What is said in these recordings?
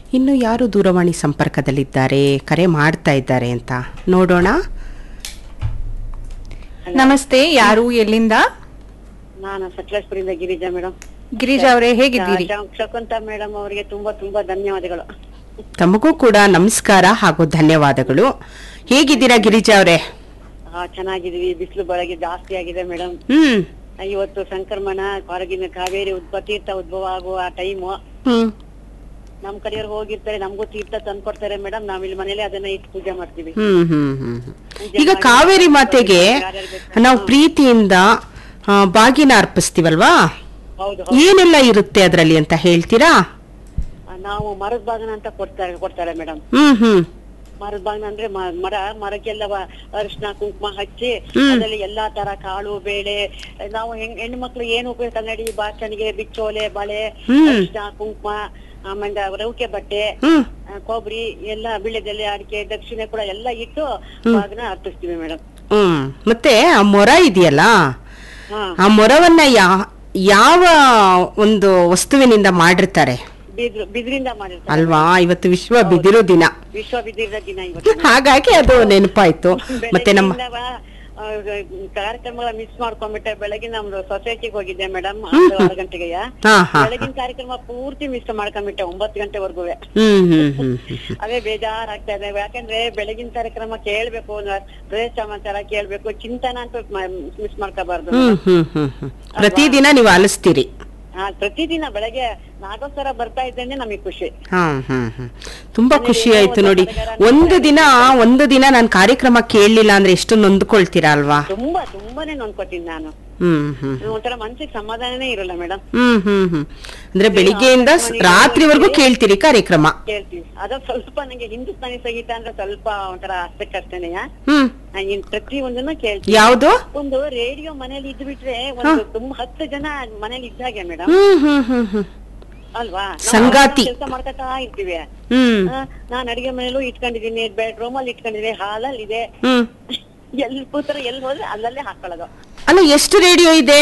ಇನ್ನು ಯಾರು ದೂರವಾಣಿ ಸಂಪರ್ಕದಲ್ಲಿದ್ದಾರೆ ಕರೆ ಮಾಡ್ತಾ ಇದ್ದಾರೆ ಅಂತ ನೋಡೋಣ ನಮಸ್ತೆ ಯಾರು ಎಲ್ಲಿಂದ ನಾನು ಸಕಲೇಶ್ಪುರಿಂದ ಗಿರಿಜಾ ಮೇಡಮ್ ಗಿರಿಜಾ ಅವರೇ ಹೇಗಿದ್ದೀರಿ ಶಕುಂತ ಮೇಡಮ್ ಅವರಿಗೆ ತುಂಬಾ ತುಂಬಾ ಧನ್ಯವಾದಗಳು ತಮಗೂ ಕೂಡ ನಮಸ್ಕಾರ ಹಾಗೂ ಧನ್ಯವಾದಗಳು ಹೇಗಿದ್ದೀರಾ ಗಿರಿಜಾ ಅವರೇ ಆ, ಚೆನ್ನಾಗಿದೀವಿ ಬಿಸಿಲು ಬೆಳಗ್ಗೆ ಜಾಸ್ತಿ ಆಗಿದೆ ಮೇಡಮ್ ಹ್ಮ್ ಇವತ್ತು ಸಂಕ್ರಮಣ ಹೊರಗಿನ ಕಾವೇರಿ ಉದ್ಭವ ತೀರ್ಥ ಉದ್ಭವ ಆಗುವ ಟೈಮು ಹ್ಮ್ ನಮ್ ಕಡೆಯವ್ರು ಹೋಗಿರ್ತಾರೆ ನಮಗೂ ತೀರ್ಥ ತಂದ್ಕೊಡ್ತಾರೆ ಮೇಡಮ್ ನಾವ್ ಇಲ್ಲಿ ಮನೇಲಿ ಅದನ್ನ ಇಟ್ಟು ಪೂಜೆ ಮಾಡ್ತೀವಿ ಹ್ಮ್ ಹ್ಮ್ ಹ್ಮ್ ಹ್ಮ್. ಈಗ ಕಾವೇರಿ ಮಾತೆಗೆ ನಾವು ಪ್ರೀತಿಯಿಂದ ಆ, ಬಾಗಿನ ಅರ್ಪಿಸ್ತೀವಲ್ವಾ ಹೌದು ಏನೆಲ್ಲ ಇರುತ್ತೆ ಅದರಲ್ಲಿ ಅಂತ ಹೇಳ್ತೀರಾ ಹೌದು. ನಾವು ಮರದ ಬಾಗನ ಅಂತ ಕೊಡ್ತಾರೆ ಕೊಡ್ತಾರೆ ಮೇಡಮ್ ಹ್ಮ್ ಹ್ಮ್ ಮರದ ಬಾಗನ ಅಂದ್ರೆ ಮ- ಮರ ಮರಕ್ಕೆಲ್ಲ ವ- ಅರಿಶಿನ ಕುಂಕುಮ ಹಚ್ಚಿ ಹ್ಮ್. ಅದ್ರಲ್ಲಿ ಎಲ್ಲಾ ತರ ಕಾಳು ಬೇಳೆ ನಾವು ಹೆಣ್ ಹೆಣ್ಣು ಮಕ್ಳು ಏನು ಉಪಯೋಗ ಕನ್ನಡಿ ಬಾಚಣಿಗೆ ಬಿಚ್ಚೋಲೆ ಬಳೆ ಹ್ಮ್. ಅರಿಶಿನ ಕುಂಕುಮ ಆಮೇಲೆ ರವಿಕೆ ಬಟ್ಟೆ ಹ್ಮ್ ಆ, ಕೊಬ್ಬರಿ ಎಲ್ಲ ಬಿಳೆದೆಲೆ ಅಡಿಕೆ ದಕ್ಷಿಣೆ ಕೂಡ ಎಲ್ಲ ಇಟ್ಟು ಬಾಗನ ಅರ್ಪಿಸ್ತೀವಿ ಮೇಡಮ್ ಹ್ಮ್ ಮತ್ತೆ ಆ ಮೊರ ಇದೆಯಲ್ಲ ಹಾ ಆ ಮೊರವನ್ನ ಯಾ ಯಾವ ಒಂದು ವಸ್ತುವಿನಿಂದ ಮಾಡಿರ್ತಾರೆ ಬಿದ್ರು ಬಿದ್ರಿಂದ ಮಾಡಿರ್ತಾರೆ ಅಲ್ವಾ ಇವತ್ತು ವಿಶ್ವ ಬಿದಿರು ದಿನ ವಿಶ್ವ ಬಿದ್ದಿರೋ ದಿನ ಇವತ್ತು ಹಾಗಾಗಿ ಅದು ನೆನಪಾಯ್ತು ಮತ್ತೆ ನಮ್ಮ ಬೆಳಗ್ಗೆಯಿಂದ ಆ, ಕಾರ್ಯಕ್ರಮಗಳ ಮಿಸ್ ಮಾಡ್ಕೊಂಡ್ಬಿಟ್ಟೆ ಬೆಳಗ್ಗೆ ನಮ್ದು ಸೊಸೈಟಿಗೆ ಹೋಗಿದ್ದೆ ಮೇಡಮ್ ಆರು ಗಂಟೆಗೆ ಹಾ ಹಾ ಬೆಳಗಿನ ಕಾರ್ಯಕ್ರಮ ಪೂರ್ತಿ ಮಿಸ್ ಮಾಡ್ಕೊಂಡ್ಬಿಟ್ಟೆ ಒಂಬತ್ತು ಗಂಟೆವರೆಗೂ ಹ್ಮ್ ಹ್ಮ್ ಹ್ಮ್ ಹ್ಮ್ ಅದೇ ಬೇಜಾರಾಗ್ತಾ ಇದೆ ಯಾಕಂದ್ರೆ ಬೆಳಗಿನ ಕಾರ್ಯಕ್ರಮ ಕೇಳ್ಬೇಕು ಪ್ರದೇಶ ಸಮಾಚಾರ ಕೇಳ್ಬೇಕು ಚಿಂತನ ಅಂತ ಮಿಸ್ ಮಾಡ್ಕೋಬಾರ್ದು ಹ್ಮ್ ಹ್ಮ್ ಹ್ಮ್ ಹ್ಮ್ ಪ್ರತಿದಿನ ನೀವು ಆಲಿಸ್ತೀರಿ ಹಾ ಪ್ರತಿದಿನ ಬೆಳಗ್ಗೆ ನಾಲ್ಕೋಸ್ಕರ ಬರ್ತಾ ಇದ್ದೇನೆ ನಮಗೆ ಖುಷಿ ಹಾ ಹ್ಮ್ ಹ್ಮ್ ತುಂಬಾ ಖುಷಿ ಆಯ್ತು ನೋಡಿ ಒಂದು ದಿನ ಒಂದು ದಿನ ನಾನು ಕಾರ್ಯಕ್ರಮ ಕೇಳಲಿಲ್ಲ ಅಂದ್ರೆ ಎಷ್ಟು ನೊಂದ್ಕೊಳ್ತೀರಾ ಅಲ್ವಾ ತುಂಬಾ ತುಂಬಾನೇ ನೊಂದ್ಕೊತೀನಿ ನಾನು ಹ್ಮ್ ಹ್ಮ್ ಒಂಥರ ಮನ್ಸಿಗೆ ಸಮಾಧಾನನೇ ಇರಲ್ಲ ಮೇಡಮ್ ಹ್ಮ್ ಹ್ಮ್ ಹ್ಮ್ ಅಂದ್ರೆ ಬೆಳಿಗ್ಗೆಯಿಂದ ಸ್- ರಾತ್ರಿವರೆಗೂ ಕೇಳ್ತೀರಿ ಕಾರ್ಯಕ್ರಮ ಕೇಳ್ತೀವಿ ಅದ ಸ್ವಲ್ಪ ನಂಗೆ ಹಿಂದೂಸ್ತಾನಿ ಸಂಗೀತ ಅಂದ್ರೆ ಸ್ವಲ್ಪ ಒಂಥರ ಅಷ್ಟಕ್ಕಷ್ಟೇನೆ ಹ್ಮ್ ಪ್ರತಿ ಒಂದನ್ನು ಕೇಳ್ತೀವಿ ಯಾವ್ದು ಒಂದು ರೇಡಿಯೋ ಮನೇಲಿ ಇದ್ದು ಬಿಟ್ರೆ ಒಂದು ತುಂಬಾ ಹತ್ತು ಜನ ಮನೇಲಿ ಇದ್ದಾಗೆ ಮೇಡಮ್ ಹ್ಮ್ ಹ್ಮ್ ಹ್ಮ್ ಹ್ಮ್ ಅಲ್ವಾ ಸಂಗಾತಿ. ಕೆಲಸ ಮಾಡ್ಕೊತಾ ಇರ್ತೀವಿ ಹ್ಮ್ ಆ, ನಾನ್ ಅಡಿಗೆ ಮನೇಲೂ ಇಟ್ಕೊಂಡಿದೀನಿ ಬೆಡ್ರೂಮ್ ಅಲ್ಲಿ ಇಟ್ಕೊಂಡಿದೀನಿ ಹಾಲಲ್ಲಿ ಇದೆ ಹ್ಮ್ ಎಲ್ಲಿ ಕೂತರ ಎಲ್ಲಿ ಹೋದ್ರೆ ಅಲ್ಲಲ್ಲೇ ಹಾಕೊಳ್ಳೋದು ಅಲ್ಲ ಎಷ್ಟು ರೇಡಿಯೋ ಇದೆ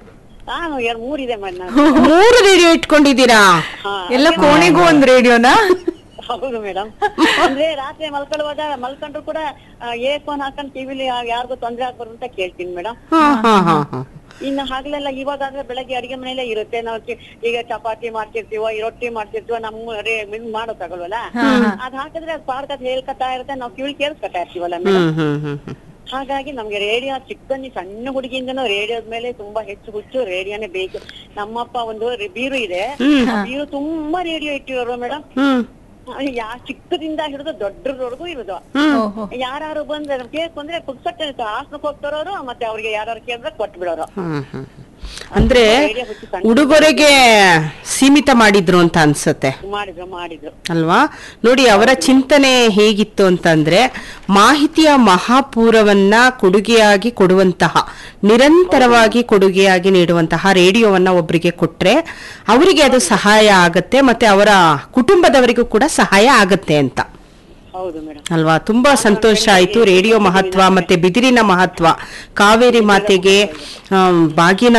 ನಾನು ಎರಡ್ ಮೂರಿದೆ ಮೇಡಮ್ ಮೂರು ರೇಡಿಯೋ ಇಟ್ಕೊಂಡಿದ್ದೀರಾ ಎಲ್ಲ ಕೋಣೆಗೂ ಒಂದ್ ರೇಡಿಯೋನಾ ಹೌದು ಮೇಡಮ್ ಅಂದ್ರೆ ರಾತ್ರಿ ಮಲ್ಕೊಳ್ಳುವಾಗ ಮಲ್ಕೊಂಡ್ರು ಕೂಡ ಏರ್ಫೋನ್ ಹಾಕೊಂಡ್ ಟಿವಿಲಿ ಯಾರಿಗೂ ತೊಂದ್ರೆ ಆಗ್ಬಾರ್ದು ಅಂತ ಕೇಳ್ತೀನಿ ಮೇಡಮ್ ಹಾ ಹಾ ಹಾ ಹಾ ಇನ್ನು ಹಗಲೆಲ್ಲ ಇವಾಗಾದ್ರೆ ಬೆಳಗ್ಗೆ ಅಡಿಗೆ ಮನೆಯಲ್ಲೇ ಇರುತ್ತೆ ನಾವು ಚಿ- ಈಗ ಚಪಾತಿ ಮಾಡ್ತಿರ್ತೀವೋ ಈ ರೊಟ್ಟಿ ಮಾಡ್ತಿರ್ತೀವೋ ನಮ್ಮ ರೇ ಇದ್ ಮಾಡೋಕ್ಕಾಗಲ್ವಲ್ಲ ಅದ್ ಹಾಕಿದ್ರೆ ಅದ್ ಪಾಡ್ಕತ್ ಹೇಳ್ಕತಾ ಇರುತ್ತೆ ನಾವು ಕಿವಿ ಕೇಳಿಸ್ಕೊತಾ ಇರ್ತೀವಲ್ಲ ಮೇಡಮ್ ಹ್ಮ್ ಹ್ಮ್ ಹ್ಮ್ ಹ್ಮ್ ಹಾಗಾಗಿ ನಮ್ಗೆ ರೇಡಿಯೋ ಚಿಕ್ಕಂದಿ ಸಣ್ಣ ಹುಡುಗಿಯಿಂದನೂ ರೇಡಿಯೋದ ಮೇಲೆ ತುಂಬಾ ಹೆಚ್ಚು ಹುಚ್ಚು ರೇಡಿಯೋನೇ ಬೇಕು ನಮ್ಮಪ್ಪ ಒಂದು ರೆ- ಬೀರು ಇದೆ ಆ ಬೀರು ತುಂಬಾ ರೇಡಿಯೋ ಇಟ್ಟಿರೋರು ಮೇಡಮ್ ಹ್ಮ್ ಯಾ ಚಿಕ್ಕದಿಂದ ಹಿಡಿದು ದೊಡ್ಡರವರೆಗೂ ಇರೋದು ಓಹೋ ಯಾರು ಬಂದ್ರೆ ನಮ್ಗೆ ಕೇಸ್ ಬಂದ್ರೆ ಪುಕ್ಸಟ್ಟೆ ಹಾಸ್ನಕ್ ಹೋಗ್ತಾರೋರು ಮತ್ತೆ ಅವ್ರಿಗೆ ಯಾರು ಕೇಳಿದ್ರೆ ಕೊಟ್ಟು ಬಿಡೋರು ಹ್ಮ್ ಹ್ಮ್ ಅಂದ್ರೆ ಉಡುಗೊರೆಗೆ ಸೀಮಿತ ಮಾಡಿದ್ರು ಅಂತ ಅನ್ಸುತ್ತೆ ಮಾಡಿದ್ರು ಮಾಡಿದ್ರು ಅಲ್ವಾ ನೋಡಿ ಅವರ ಚಿಂತನೆ ಹೇಗಿತ್ತು ಅಂತಂದ್ರೆ ಮಾಹಿತಿಯ ಮಹಾಪೂರವನ್ನ ಕೊಡುಗೆಯಾಗಿ ಕೊಡುವಂತಹ ನಿರಂತರವಾಗಿ ಕೊಡುಗೆಯಾಗಿ ನೀಡುವಂತಹ ರೇಡಿಯೋವನ್ನ ಒಬ್ಬರಿಗೆ ಕೊಟ್ರೆ ಅವರಿಗೆ ಅದು ಸಹಾಯ ಆಗತ್ತೆ ಮತ್ತೆ ಅವರ ಕುಟುಂಬದವರಿಗೂ ಕೂಡ ಸಹಾಯ ಆಗತ್ತೆ ಅಂತ ಹೌದು ಮೇಡಮ್ ಅಲ್ವಾ ತುಂಬಾ ಸಂತೋಷ ಆಯ್ತು ರೇಡಿಯೋ ಮಹತ್ವ ಮತ್ತೆ ಬಿದಿರಿನ ಮಹತ್ವ ಕಾವೇರಿ ಮಾತೆಗೆ ಆಮ್, ಬಾಗಿನ